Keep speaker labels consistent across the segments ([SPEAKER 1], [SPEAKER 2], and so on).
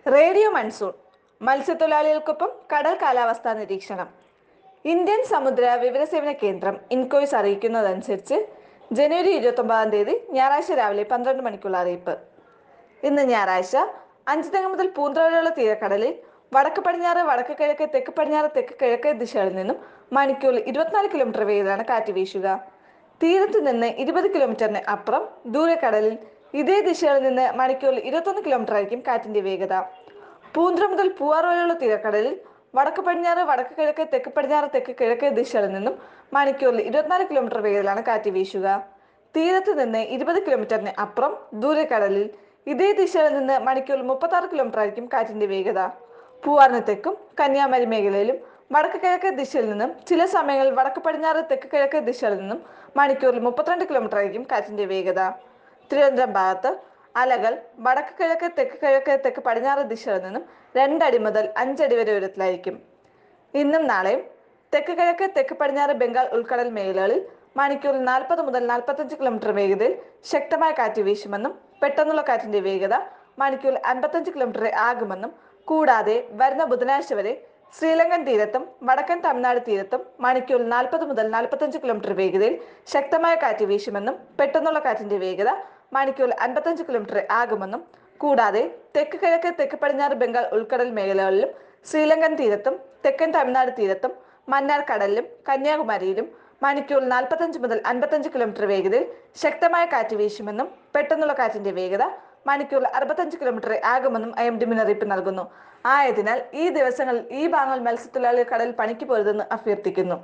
[SPEAKER 1] radio monsoon മത്സ്യത്തൊഴിലാളികൾക്കൊപ്പം കടൽ കാലാവസ്ഥാ നിരീക്ഷണം ഇന്ത്യൻ സമുദ്ര വിവരസേവന കേന്ദ്രം ഇൻകോയ്സ് അറിയിക്കുന്നതനുസരിച്ച് ജനുവരി ഇരുപത്തൊമ്പതാം തീയതി ഞായറാഴ്ച രാവിലെ പന്ത്രണ്ട് മണിക്കുള്ള അറിയിപ്പ് ഇന്ന് ഞായറാഴ്ച അഞ്ചുതെങ്ങ് മുതൽ പൂന്തറ വരെയുള്ള തീരക്കടലിൽ വടക്ക് പടിഞ്ഞാറ് വടക്ക് കിഴക്ക് തെക്ക് പടിഞ്ഞാറ് തെക്ക് കിഴക്ക് ദിശകളിൽ നിന്നും മണിക്കൂറിൽ ഇരുപത്തിനാല് കിലോമീറ്റർ വേഗത്തിലാണ് കാറ്റ് വീശുക തീരത്ത് നിന്ന് ഇരുപത് കിലോമീറ്ററിന് അപ്പുറം ദൂരക്കടലിൽ ഇതേ ദിശയിൽ നിന്ന് മണിക്കൂറിൽ ഇരുപത്തൊന്ന് കിലോമീറ്റർ ആയിരിക്കും കാറ്റിന്റെ വേഗത പൂന്തുറ മുതൽ പൂവാർ വരെയുള്ള തീരക്കടലിൽ വടക്ക് പടിഞ്ഞാറ് വടക്ക് കിഴക്ക് തെക്ക് പടിഞ്ഞാറ് തെക്ക് കിഴക്ക് ദിശകളിൽ നിന്നും മണിക്കൂറിൽ ഇരുപത്തിനാല് കിലോമീറ്റർ വേഗത്തിലാണ് കാറ്റ് വീശുക തീരത്ത് നിന്ന് ഇരുപത് കിലോമീറ്ററിന് അപ്പുറം ദൂരക്കടലിൽ ഇതേ ദിശയിൽ നിന്ന് മണിക്കൂറിൽ മുപ്പത്തി ആറ് കിലോമീറ്റർ ആയിരിക്കും കാറ്റിന്റെ വേഗത പൂവാറിന് തെക്കും കന്യാകുമാരി മേഖലയിലും വടക്ക് കിഴക്ക് ദിശയിൽ നിന്നും ചില സമയങ്ങളിൽ വടക്ക് പടിഞ്ഞാറ് തെക്ക് കിഴക്ക് ദിശയിൽ നിന്നും മണിക്കൂറിൽ മുപ്പത്തിരണ്ട് കിലോമീറ്റർ ആയിരിക്കും കാറ്റിന്റെ വേഗത തിരുവനന്തപുരം ഭാഗത്ത് അലകൾ വടക്ക് കിഴക്ക് തെക്ക് കിഴക്ക് തെക്ക് പടിഞ്ഞാറ് ദിശയിൽ നിന്നും രണ്ടടി മുതൽ അഞ്ചടി വരെ ഉയരത്തിലായിരിക്കും ഇന്നും നാളെയും തെക്ക് കിഴക്ക് തെക്ക് പടിഞ്ഞാറ് ബംഗാൾ ഉൾക്കടൽ മേഖലകളിൽ മണിക്കൂറിൽ നാൽപ്പത് മുതൽ നാൽപ്പത്തഞ്ച് കിലോമീറ്റർ വേഗതയിൽ ശക്തമായ കാറ്റ് വീശുമെന്നും പെട്ടെന്നുള്ള കാറ്റിന്റെ വേഗത മണിക്കൂറിൽ അൻപത്തഞ്ച് കിലോമീറ്റർ ആകുമെന്നും കൂടാതെ വരുന്ന ബുധനാഴ്ച വരെ ശ്രീലങ്കൻ തീരത്തും വടക്കൻ തമിഴ്നാട് തീരത്തും മണിക്കൂറിൽ നാൽപ്പത് മുതൽ നാൽപ്പത്തഞ്ച് കിലോമീറ്റർ വേഗതയിൽ ശക്തമായ കാറ്റ് വീശുമെന്നും പെട്ടെന്നുള്ള കാറ്റിന്റെ വേഗത മണിക്കൂറിൽ അൻപത്തഞ്ച് കിലോമീറ്റർ ആകുമെന്നും കൂടാതെ തെക്ക് കിഴക്ക് തെക്ക് പടിഞ്ഞാറ് ബംഗാൾ ഉൾക്കടൽ മേഖലകളിലും ശ്രീലങ്കൻ തീരത്തും തെക്കൻ തമിഴ്നാട് തീരത്തും മന്നാർ കടലിലും കന്യാകുമാരിയിലും മണിക്കൂറിൽ നാൽപ്പത്തഞ്ച് മുതൽ അൻപത്തഞ്ച് കിലോമീറ്റർ വേഗതയിൽ ശക്തമായ കാറ്റ് വീശുമെന്നും പെട്ടെന്നുള്ള കാറ്റിന്റെ വേഗത മണിക്കൂറിൽ അറുപത്തഞ്ച് കിലോമീറ്റർ ആകുമെന്നും ഐ എം ഡി മുന്നറിയിപ്പ് നൽകുന്നു ആയതിനാൽ ഈ ദിവസങ്ങളിൽ ഈ ഭാഗങ്ങൾ മത്സ്യത്തൊഴിലാളികൾ കടൽ പണിക്ക് പോരുതെന്ന് അഭ്യർത്ഥിക്കുന്നു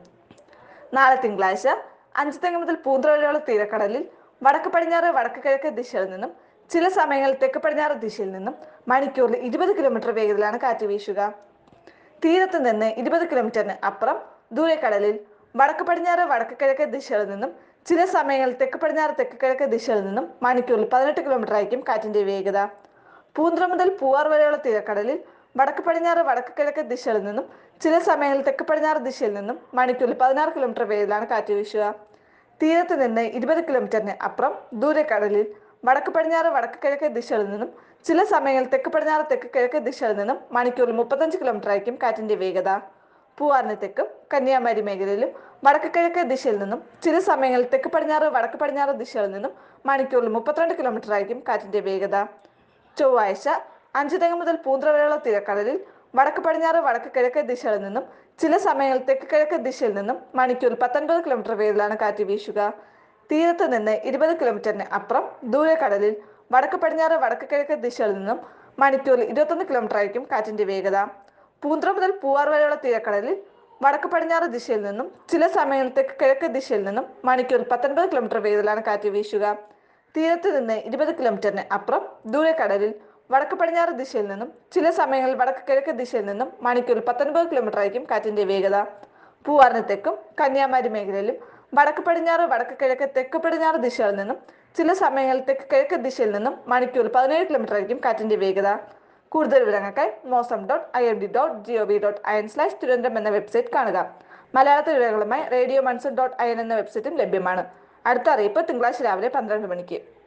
[SPEAKER 1] നാളെ തിങ്കളാഴ്ച അഞ്ചുതെങ്ങ് മുതൽ പൂന്തറ വരെയുള്ള തീരക്കടലിൽ വടക്ക് പടിഞ്ഞാറ് വടക്ക് കിഴക്ക് ദിശയിൽ നിന്നും ചില സമയങ്ങളിൽ തെക്ക് പടിഞ്ഞാറ് ദിശയിൽ നിന്നും മണിക്കൂറിൽ ഇരുപത് കിലോമീറ്റർ വേഗത്തിലാണ് കാറ്റ് വീശുക തീരത്ത് നിന്ന് ഇരുപത് കിലോമീറ്ററിന് അപ്പുറം ദൂരക്കടലിൽ വടക്ക് പടിഞ്ഞാറ് വടക്ക് കിഴക്ക് ദിശയിൽ നിന്നും ചില സമയങ്ങളിൽ തെക്ക് പടിഞ്ഞാറ് തെക്ക് കിഴക്ക് ദിശയിൽ നിന്നും മണിക്കൂറിൽ പതിനെട്ട് കിലോമീറ്റർ ആയിരിക്കും കാറ്റിന്റെ വേഗത പൂന്തുറ മുതൽ പൂവാർ വരെയുള്ള തീരക്കടലിൽ വടക്ക് പടിഞ്ഞാറ് വടക്ക് കിഴക്ക് ദിശയിൽ നിന്നും ചില സമയങ്ങളിൽ തെക്ക് പടിഞ്ഞാറ് ദിശയിൽ നിന്നും മണിക്കൂറിൽ പതിനാറ് കിലോമീറ്റർ വേഗത്തിലാണ് കാറ്റ് വീശുക തീരത്ത് നിന്ന് ഇരുപത് കിലോമീറ്ററിന് അപ്പുറം ദൂരക്കടലിൽ വടക്ക് പടിഞ്ഞാറ് വടക്ക് കിഴക്ക് ദിശയിൽ നിന്നും ചില സമയങ്ങളിൽ തെക്ക് പടിഞ്ഞാറ് തെക്ക് കിഴക്ക് ദിശയിൽ നിന്നും മണിക്കൂറിൽ മുപ്പത്തഞ്ച് കിലോമീറ്റർ ആയിരിക്കും കാറ്റിന്റെ വേഗത പൂവാറിന് തെക്കും കന്യാകുമാരി മേഖലയിലും വടക്ക് കിഴക്ക് ദിശയിൽ നിന്നും ചില സമയങ്ങളിൽ തെക്ക് പടിഞ്ഞാറ് വടക്ക് പടിഞ്ഞാറ് ദിശയിൽ നിന്നും മണിക്കൂറിൽ മുപ്പത്തിരണ്ട് കിലോമീറ്റർ ആയിരിക്കും കാറ്റിന്റെ വേഗത ചൊവ്വാഴ്ച അഞ്ചുതെങ്ങ് മുതൽ പൂന്തറ വരെയുള്ള തീരക്കടലിൽ വടക്ക് പടിഞ്ഞാറ് വടക്ക് കിഴക്ക് ദിശയിൽ നിന്നും ചില സമയങ്ങളിൽ തെക്ക് കിഴക്ക് ദിശയിൽ നിന്നും മണിക്കൂറിൽ പത്തൊൻപത് കിലോമീറ്റർ വേഗത്തിലാണ് കാറ്റ് വീശുക തീരത്ത് നിന്ന് ഇരുപത് കിലോമീറ്ററിന് അപ്പുറം ദൂരക്കടലിൽ വടക്ക് പടിഞ്ഞാറ് വടക്ക് കിഴക്ക് ദിശയിൽ നിന്നും മണിക്കൂറിൽ ഇരുപത്തൊന്ന് കിലോമീറ്റർ ആയിരിക്കും കാറ്റിന്റെ വേഗത പൂന്തറ മുതൽ പൂവാർ വരെയുള്ള തീരക്കടലിൽ വടക്ക് പടിഞ്ഞാറ് ദിശയിൽ നിന്നും ചില സമയങ്ങളിൽ തെക്ക് കിഴക്ക് ദിശയിൽ നിന്നും മണിക്കൂറിൽ പത്തൊൻപത് കിലോമീറ്റർ വേഗത്തിലാണ് കാറ്റ് വീശുക തീരത്ത് നിന്ന് ഇരുപത് കിലോമീറ്ററിന് അപ്പുറം ദൂരക്കടലിൽ വടക്ക് പടിഞ്ഞാറ് ദിശയിൽ നിന്നും ചില സമയങ്ങളിൽ വടക്ക് കിഴക്ക് ദിശയിൽ നിന്നും മണിക്കൂറിൽ പത്തൊൻപത് കിലോമീറ്റർ ആയിരിക്കും കാറ്റിന്റെ വേഗത പൂവാറിന് തെക്കും കന്യാകുമാരി മേഖലയിലും വടക്ക് പടിഞ്ഞാറ് വടക്ക് കിഴക്ക് തെക്ക് പടിഞ്ഞാറ് ദിശയിൽ നിന്നും ചില സമയങ്ങളിൽ തെക്ക് കിഴക്ക് ദിശയിൽ നിന്നും മണിക്കൂറിൽ പതിനേഴ് കിലോമീറ്റർ ആയിരിക്കും കാറ്റിന്റെ വേഗത കൂടുതൽ വിവരങ്ങൾക്കായി Mausam dot I M D dot G O V dot I N slash Thiruvananthapuram എന്ന വെബ്സൈറ്റ് കാണുക മലയാളത്തിൽ വിവരങ്ങളുമായി radio monsoon dot I N എന്ന വെബ്സൈറ്റും ലഭ്യമാണ് അടുത്ത അറിയിപ്പ് തിങ്കളാഴ്ച രാവിലെ പന്ത്രണ്ട് മണിക്ക്